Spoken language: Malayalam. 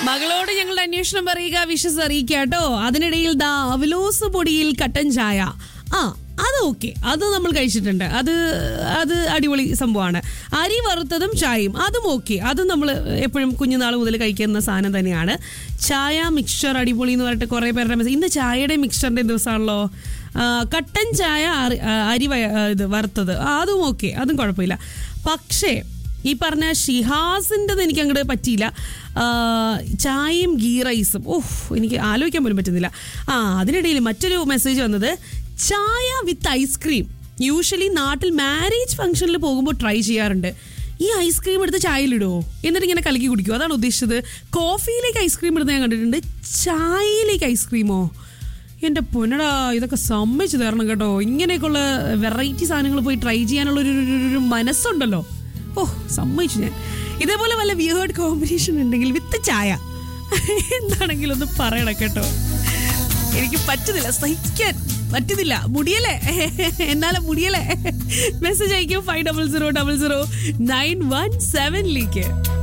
മകളോട് ഞങ്ങളുടെ അന്വേഷണം പറയുക വിഷസ് അറിയിക്കുക കേട്ടോ അതിനിടയിൽ ദാ അവലോസ് പൊടിയിൽ കട്ടൻ ചായ ആ അത് ഓക്കെ അത് നമ്മൾ കഴിച്ചിട്ടുണ്ട് അത് അത് അടിപൊളി സംഭവമാണ് അരി വറുത്തതും ചായയും അതും ഓക്കെ അതും നമ്മൾ എപ്പോഴും കുഞ്ഞുനാൾ മുതൽ കഴിക്കുന്ന സാധനം തന്നെയാണ് ചായ മിക്സ്ചർ അടിപൊളി എന്ന് പറഞ്ഞിട്ട് കുറേ പേരുടെ മെസ്സേജ് ഇന്ന് ചായയുടെ മിക്സ്ചറിന്റെ ദിവസമാണല്ലോ ആ, കട്ടൻ ചായ അരി ആ, അരി വയ- ആ, ഇത് വറുത്തത് ആ, അതും ഓക്കെ അതും കുഴപ്പമില്ല പക്ഷേ ഈ പറഞ്ഞ ഷിഹാസിൻ്റെത് എനിക്ക് അങ്ങോട്ട് പറ്റിയില്ല ആ, ചായയും ഗീ റൈസും ഓഹ് എനിക്ക് ആലോചിക്കാൻ പോലും പറ്റുന്നില്ല ആ അതിനിടയിൽ മറ്റൊരു മെസ്സേജ് വന്നത് ചായ വിത്ത് ഐസ്ക്രീം യൂഷ്വലി നാട്ടിൽ മാരേജ് ഫംഗ്ഷനിൽ പോകുമ്പോൾ ട്രൈ ചെയ്യാറുണ്ട് ഈ ഐസ്ക്രീം എടുത്ത് ചായയിലിടുമോ എന്നിട്ട് ഇങ്ങനെ കലക്കി കുടിക്കുമോ അതാണ് ഉദ്ദേശിച്ചത് കോഫിയിലേക്ക് ഐസ്ക്രീം ഇടുന്നത് ഞാൻ കണ്ടിട്ടുണ്ട് ചായയിലേക്ക് ഐസ്ക്രീമോ എൻ്റെ പൊന്നടാ ഇതൊക്കെ സമ്മതിച്ചു തരണം കേട്ടോ ഇങ്ങനെയൊക്കെയുള്ള വെറൈറ്റി സാധനങ്ങൾ പോയി ട്രൈ ചെയ്യാനുള്ള ഒരു ഒരു- ഒരു- ഒരു മനസ്സുണ്ടല്ലോ ഓ സമ്മതിച്ചു ഞാൻ ഇതേപോലെ വല്ല വിയേർഡ് കോമ്പിനേഷൻ ഉണ്ടെങ്കിൽ വിത്ത് ചായ എന്താണെങ്കിലും ഒന്ന് പറയണം കേട്ടോ എനിക്ക് പറ്റുന്നില്ല സഹിക്കാൻ പറ്റുന്നില്ല മുടിയല്ലേ എന്നാലും മുടിയല്ലേ മെസ്സേജ് അയക്കും five double zero double zero nine one സെവനിലേക്ക്